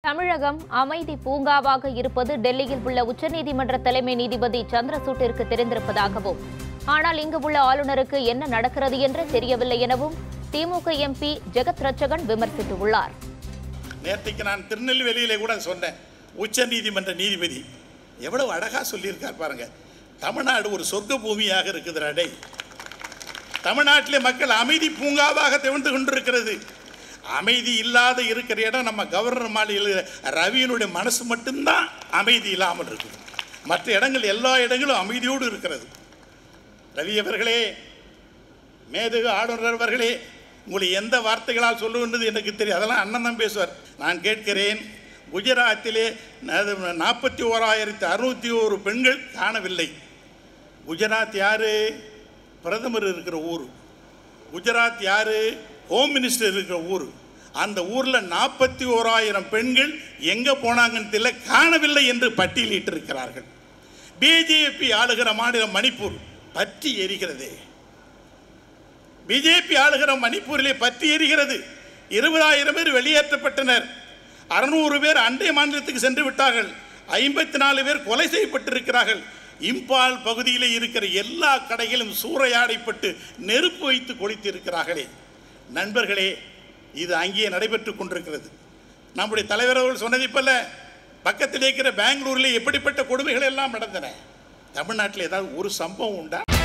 தமிழகம் அமைதி பூங்காவாக இருப்பது டெல்லியில் உள்ள உச்சநீதிமன்ற தலைமை நீதிபதி சந்திரசூட்டிற்கு தெரிந்திருப்பதாகவும் ஆனால் இங்கு உள்ள ஆளுநருக்கு என்ன நடக்கிறது என்று தெரியவில்லை எனவும் திமுக எம்பி ஜெகத் ரட்சகன் விமர்சித்துள்ளார் நேற்றைக்கு நான் திருநெல்வேலியிலே கூட சொன்னேன் உச்ச நீதிமன்ற நீதிபதி எவ்வளவு அழகா சொல்லியிருக்கார் பாருங்க தமிழ்நாடு ஒரு சொர்க்க பூமியாக இருக்குதுடா டேய் தமிழ்நாட்டிலே மக்கள் அமைதி பூங்காவாக திகழ்ந்து கொண்டிருக்கிறது அமைதி இல்லாத இருக்கிற இடம் நம்ம கவர்னர் மாளிகையில் ரவியினுடைய மனசு மட்டும்தான் அமைதி இல்லாமல் இருக்குது மற்ற இடங்கள் எல்லா இடங்களும் அமைதியோடு இருக்கிறது ரவி அவர்களே மேதகு ஆளுநர் அவர்களே உங்களை எந்த வார்த்தைகளால் சொல்லுகின்றது எனக்கு தெரியும் அதெல்லாம் அண்ணன் தான் பேசுவார் நான் கேட்கிறேன் குஜராத்திலே நாற்பத்தி ஓராயிரத்தி அறுநூற்றி ஒரு பெண்கள் காணவில்லை குஜராத் யாரு பிரதமர் இருக்கிற ஊர் குஜராத் யாரு ஹோம் மினிஸ்டர் இருக்கிற ஊர் அந்த ஊரில் நாற்பத்தி ஓராயிரம் பெண்கள் எங்கே போனாங்கன்னு தெரியல காணவில்லை என்று பட்டியலிட்டிருக்கிறார்கள் பிஜேபி ஆளுகிற மாநிலம் மணிப்பூர் பற்றி எரிகிறதே பிஜேபி ஆளுகிற மணிப்பூரிலே பற்றி எரிகிறது இருபதாயிரம் பேர் வெளியேற்றப்பட்டனர் அறுநூறு பேர் அண்டை மாநிலத்துக்கு சென்று விட்டார்கள் ஐம்பத்தி நாலு பேர் கொலை செய்யப்பட்டிருக்கிறார்கள் இம்பால் பகுதியில் இருக்கிற எல்லா கடைகளும் சூறையாடைப்பட்டு நெருப்பு வைத்து கொளித்து இருக்கிறார்களே நண்பர்களே இது அங்கேயே நடைபெற்றுக் கொண்டிருக்கிறது நம்முடைய தலைவர் அவர்கள் சொன்னதை போல பக்கத்தில் இருக்கிற பெங்களூரில் எப்படிப்பட்ட கொடுமைகள் எல்லாம் நடந்தன தமிழ்நாட்டில் ஏதாவது ஒரு சம்பவம் உண்டா